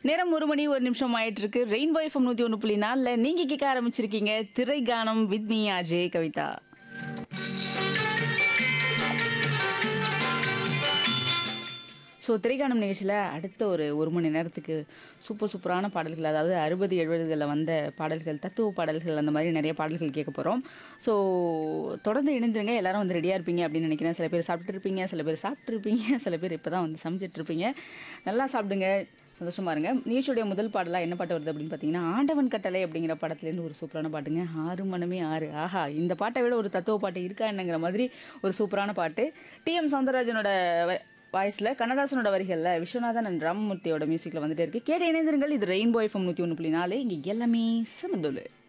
நேரம் ஒரு மணி ஒரு நிமிஷம் ஆயிட்டு இருக்கு ரெயின்போ எஃப்எம் நூத்தி ஒன்று புள்ளி நாலில் நீங்க கேட்க ஆரம்பிச்சிருக்கீங்க Thirai Gaanam with me Ajay Kavitha so திரைக்காணும் நிகழ்ச்சியில் அடுத்த ஒரு ஒரு மணி நேரத்துக்கு சூப்பர் சூப்பரான பாடல்கள் அதாவது அறுபது எழுபதுகளில் வந்த பாடல்கள் தத்துவ பாடல்கள் அந்த மாதிரி நிறைய பாடல்கள் கேட்க போகிறோம் ஸோ தொடர்ந்து இணைஞ்சிருங்க எல்லாரும் வந்து ரெடியாக இருப்பீங்க அப்படின்னு நினைக்கிறேன் சில பேர் சாப்பிட்டு இருப்பீங்க சில பேர் சாப்பிட்ருப்பீங்க சில பேர் இப்போ தான் வந்து சமைச்சிட்டு இருப்பீங்க நல்லா சாப்பிடுங்க சந்தோஷமா இருங்க நிகழ்ச்சியுடைய முதல் பாடலாக என்ன பாட்டு வருது அப்படின்னு பார்த்தீங்கன்னா ஆண்டவன் கட்டளை அப்படிங்கிற படத்துலேருந்து ஒரு சூப்பரான பாட்டுங்க ஆறு மனமே ஆறு ஆஹா இந்த பாட்டை விட ஒரு தத்துவ பாட்டு இருக்கா என்னங்கிற மாதிரி ஒரு சூப்பரான பாட்டு டிஎம் சௌந்தரராஜனோட வாய்ஸில் கண்ணதாசனோட வரிகளில் விஸ்வநாதன் அண்ட் ராமமூர்த்தியோட மியூசிக்கில் வந்துட்டே இருக்கு கேட்டு இணைந்திருங்கள் இது ரெயின்போ எஃப்எம் நூற்றி ஒன்று புள்ளி நாலு இங்கே எல்லாமே சமந்தோலு